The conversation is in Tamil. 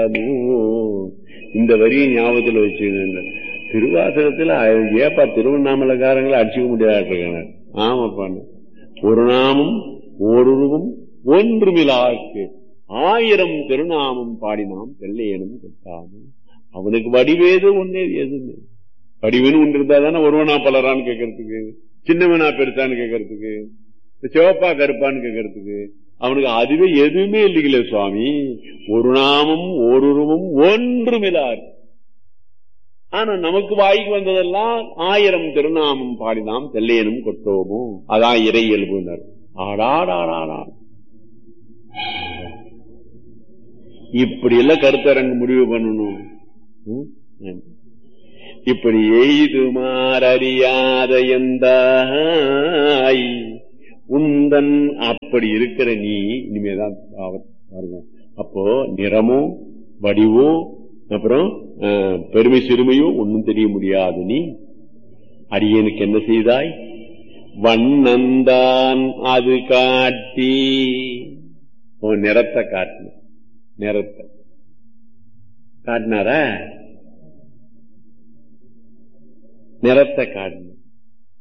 நிலமோ இந்த வரியை ஞாபகத்தில் வச்சுக்கங்க திருவாசகத்துல ஏப்பா திருவண்ணாமலைக்காரங்களை அடிச்சுக்க முடியாது ஆமாப்பான்னு ஒரு நாமம் ஓருருவும் ஒன்றுமிலாக்கு ஆயிரம் திருநாமம் பாடினாம் தெல்லையனும் கொட்டாமும் அவனுக்கு வடிவேது ஒன்னே எதுன்னு வடிவேன்னு ஒன்று இருந்தா தானே ஒருவனா பலரான்னு கேட்கறதுக்கு சின்னவனா பெருசான்னு கேட்கறதுக்கு சிவப்பா கருப்பான்னு கேட்கறதுக்கு அவனுக்கு அதுவே எதுவுமே இல்லைங்களே சுவாமி ஒரு நாமம் ஓருருவும் ஒன்றுமிலார் ஆனா நமக்கு வாய்க்கு வந்ததெல்லாம் ஆயிரம் திருநாமம் பாடினாம் தெல்லையனும் கொட்டோமோ அதான் இறை இயல்புனர் ஆடாடாடாடா இப்படி எல்லாம் கருத்தரங்கு முடிவு பண்ணணும் இப்படி எய்துமாறறியாத எந்தாய் உந்தன் அப்படி இருக்கிற நீ இனிமேதான் பாருங்க அப்போ நிறமோ வடிவோ அப்புறம் பெருமை சிறுமையோ ஒன்னும் தெரிய முடியாது நீ அடியனுக்கு என்ன செய்தாய் வண்ணந்தான் அது காட்டி நிறத்தை காட்டின நிறத்தை காட்டினார நிறத்தை காட்டின